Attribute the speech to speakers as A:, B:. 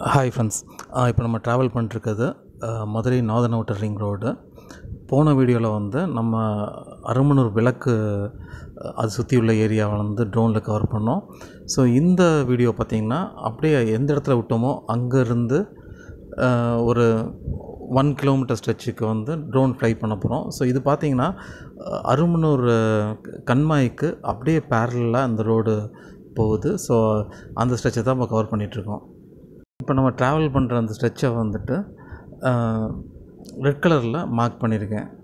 A: hi friends இப்போ நம்ம travel பண்ணிட்டுருக்கிறது ah, Madurai northern outer ring road போன வீடியோவில் வந்து நம்ம அருமனூர் விளக்கு அஹ், அது சுற்றி உள்ள ஏரியாவை வந்து ட்ரோனில் கவர் பண்ணோம் ஸோ இந்த வீடியோ பார்த்திங்கன்னா அப்படியே எந்த இடத்துல விட்டோமோ அங்கேருந்து ஒரு ஒன் கிலோமீட்டர் ஸ்ட்ரெச்சுக்கு வந்து ட்ரோன் ஃப்ளை பண்ண போகிறோம் ஸோ இது பார்த்திங்கன்னா அஹ், அருமனூர் அஹ், கண்மாய்க்கு அப்படியே பேரலாக அந்த ரோடு போகுது ஸோ அந்த ஸ்ட்ரெச்சை தான் இப்போ கவர் பண்ணிகிட்ருக்கோம் இப்போ நம்ம ட்ராவல் பண்ணுற அந்த ஸ்ட்ரெச்சை வந்துட்டு ரெட் கலரில் மார்க் பண்ணியிருக்கேன்